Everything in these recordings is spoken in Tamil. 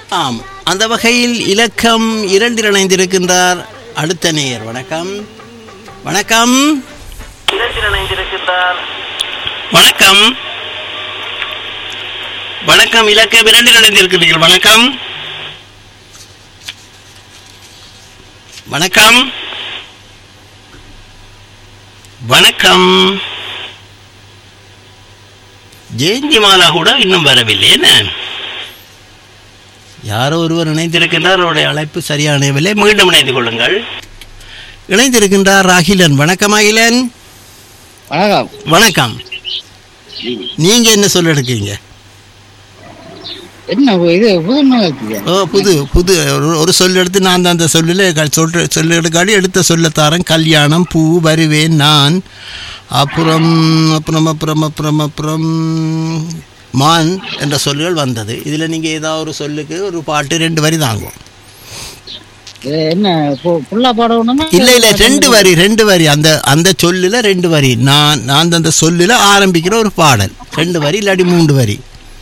ஆம் அந்த வகையில் இலக்கம் இரண்டில் இணைந்திருக்கின்றார் அடுத்த நேயர் வணக்கம் வணக்கம் வணக்கம் வணக்கம் இலக்கம் இரண்டில் இணைந்திருக்கிறீர்கள் வணக்கம் வணக்கம் வணக்கம் ஜெயந்தி மாலா கூட இன்னும் வரவில்லை என்ன யாரோ ஒருவர் இணைந்திருக்கின்றார் அவருடைய அழைப்பு சரியானவில்லை மீண்டும் இணைந்து கொள்ளுங்கள் இணைந்திருக்கின்றார் அகிலன் வணக்கம் அகிலன் வணக்கம் வணக்கம் நீங்க என்ன சொல்ல எடுக்கீங்க என்ன இது புதுமை வச்சுக்க ஓ புது புது ஒரு- ஒரு சொல் எடுத்து நான் தான் அந்த சொல்லில் க- சொல்ற சொல்ல எடுக்காடி எடுத்த சொல்லத்தாரன் கல்யாணம் பூ வருவேன் நான் அப்புறம் அப்புறம் அப்புறம் அப்புறம் அப்புறம் மான் என்ற சொல்லுகள் வந்தது இதில் நீங்கள் ஏதாவது ஒரு சொல்லுக்கு ஒரு பாட்டு ரெண்டு வரி தாங்கும் இது என்ன பு- புல்லா பாடணுமா இல்லை இல்லை ரெண்டு வரி ரெண்டு வரி அந்த அந்த சொல்லில் ரெண்டு வரி நான் நான் அந்த சொல்லில் ஆரம்பிக்கிற ஒரு பாடல் ரெண்டு வரி இல்லாட்டி மூன்று வரி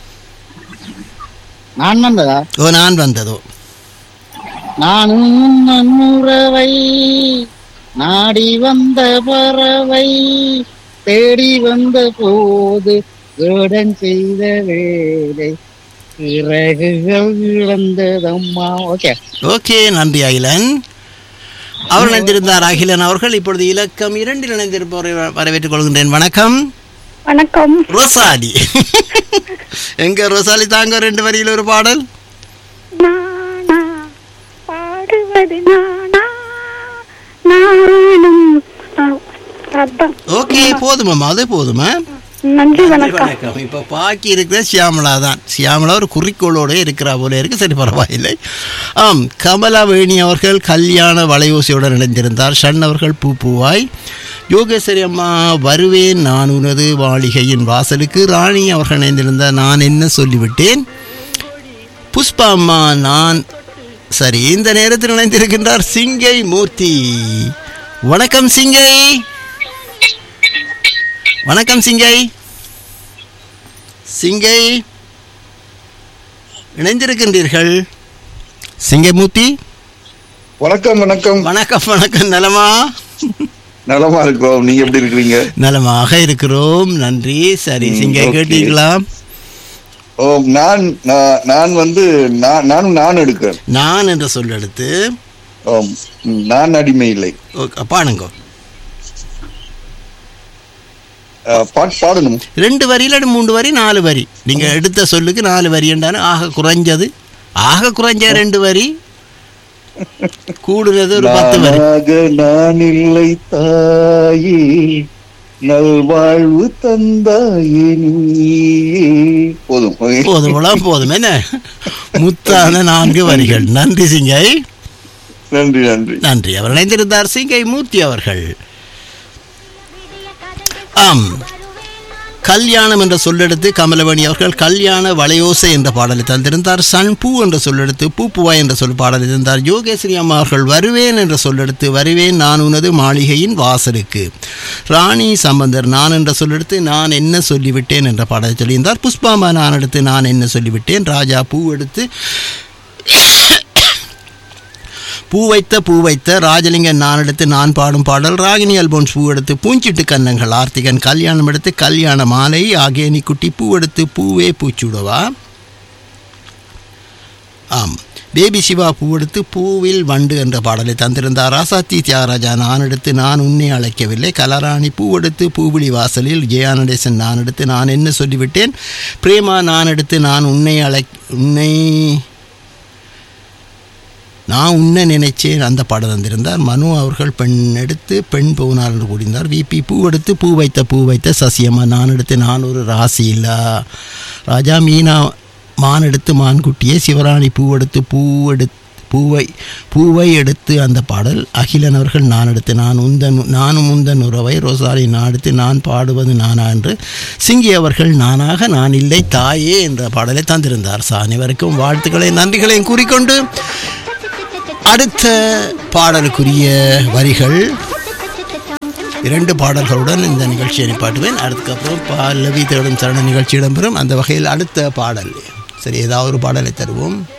நான் வந்ததா ஓ நான் வந்ததோ நானும் நன்முறவை நாடி வந்த பறவை தேடி வந்த போது வேடன் செய்த வேலை இறகுகள் இழந்ததம்மா ஓகே ஓகே நன்றி அகிலன் அவர் இணைந்திருந்தார் அகிலன் அவர்கள் இப்பொழுது இலக்கம் இரண்டில் இணைந்திருப்பவரை வ- வரவேற்றுக் கொள்கின்றேன் வணக்கம் வணக்கம் ரோசாலி எங்க ரோசாலி தாங்க ரெண்டு வரியில் ஒரு பாடல் நானா பாடுவது நானா நானும் அ- அதான் ஓகே போதுமாம்மா அது போதுமா நன்றி வணக்கம் வணக்கம் இப்போ பாக்கி இருக்கிற சியாமலா தான் சியாமலா ஒரு குறிக்கோளோட இருக்கிறா போல இருக்கு சரி பரவாயில்லை ஆம் கமலா வேணி அவர்கள் கல்யாண வளையோசையுடன் இணைந்திருந்தார் ஷண் அவர்கள் பூ பூவாய் யோகேஸ்வரி அம்மா வருவேன் நான் உனது வாளிகையின் வாசலுக்கு ராணி அவர்கள் இணைந்திருந்தார் நான் என்ன சொல்லிவிட்டேன் புஷ்பா அம்மா நான் சரி இந்த நேரத்தில் இணைந்திருக்கின்றார் சிங்கை மூர்த்தி வணக்கம் சிங்கை வணக்கம் சிங்கை சிங்கை இணைந்திருக்கின்றீர்கள் சிங்கமூர்த்தி வணக்கம் வணக்கம் வணக்கம் வணக்கம் நலமா நலமா இருக்கிறோம் நீங்க எப்படி இருக்கிறீங்க நலமாக இருக்கிறோம் நன்றி சரி ம், சிங்கை okay. கேட்டீங்களா ஓ நான் நான் நான் வந்து நான் நானும் நான் எடுக்கிறேன் நான் என்ற சொல் எடுத்து ஓம், ம், நான் அடிமை இல்லை ஓ- பாடுங்க அஹ், பாட்டு பாடணும் ரெண்டு வரி இல்லாட்டி மூன்று வரி நாலு வரி நீங்க எடுத்த சொல்லுக்கு நாலு வரி என்றாலும் ஆக குறைஞ்சது ஆக குறைஞ்ச ரெண்டு வரி கூடுறது ஒரு பத்து வரி நானாக நான் இல்லை தாயே நல்வாழ்வு தந்தாயே நீயே போதும் okay. போதும் போலாம் போதும் என்ன முத்தான நான்கு வரிகள் நன்றி சிங்கை நன்றி நன்றி நன்றி அவர் இணைந்திருந்தார் சிங்கை மூர்த்தி அவர்கள் ஆம் கல்யாணம் என்ற சொல்லெடுத்து கமலவணி அவர்கள் கல்யாண வளையோசை என்ற பாடலை தந்திருந்தார் சன் பூ என்ற சொல்லெடுத்து பூப்புவாய் என்ற சொல் பாடலை தந்தார் யோகேஸ்வரி அம்மா அவர்கள் வருவேன் என்ற சொல்லெடுத்து வருவேன் நான் உனது மாளிகையின் வாசலுக்கு ராணி சம்பந்தர் நான் என்ற சொல்லெடுத்து நான் என்ன சொல்லிவிட்டேன் என்ற பாடலை சொல்லியிருந்தார் புஷ்பாமா நான் எடுத்து நான் என்ன சொல்லிவிட்டேன் ராஜா பூ எடுத்து பூ வைத்த பூ வைத்த ராஜலிங்கன் நான் எடுத்து நான் பாடும் பாடல் ராகினி அல்போன்ஸ் பூ எடுத்து பூஞ்சிட்டு கண்ணங்கள் ஆர்த்திகன் கல்யாணம் எடுத்து கல்யாண மாலை ஆகேனி குட்டி பூ எடுத்து பூவே பூச்சுடவா ஆம் பேபி சிவா பூ எடுத்து பூவில் வண்டு என்ற பாடலை தந்திருந்தார் ராசாத்தி தியாகராஜா நான் எடுத்து நான் உன்னை அழைக்கவில்லை கலராணி பூ எடுத்து பூவிழி வாசலில் ஜெயா நடேசன் நான் எடுத்து நான் என்ன சொல்லிவிட்டேன் பிரேமா நான் எடுத்து நான் உன்னை அழை உன்னை நான் உன்ன நினைச்சேன் அந்த பாடல் தந்திருந்தார் மனு அவர்கள் பெண் எடுத்து பெண் போனார் என்று கூறினார் விபி பூ எடுத்து பூ வைத்த பூ வைத்த சசியம்மா நான் எடுத்து நான் ஒரு ராசி இல்லா ராஜா மீனா மான் எடுத்து மான்குட்டியே சிவராணி பூ எடுத்து பூ எடுத்து பூவை பூவை எடுத்து அந்த பாடல் அகிலன் அவர்கள் நான் எடுத்து நான் உந்தன் நானும் உந்தன் உறவை ரோசாலி நான் எடுத்து நான் பாடுவது நானா என்று சிங்கி அவர்கள் நானாக நான் இல்லை தாயே என்ற பாடலை தந்திருந்தார் சா அனைவருக்கும் வாழ்த்துக்களை நன்றிகளையும் கூறிக்கொண்டு அடுத்த பாடலுக்குரிய வரிகள் இரண்டு பாடல்களுடன் இந்த நிகழ்ச்சியை நிப்பாட்டுவேன் அதுக்கப்புறம் பல்லவி தேடும் சரண நிகழ்ச்சி இடம்பெறும் அந்த வகையில் அடுத்த பாடல் சரி ஏதாவது ஒரு பாடலை தருவோம்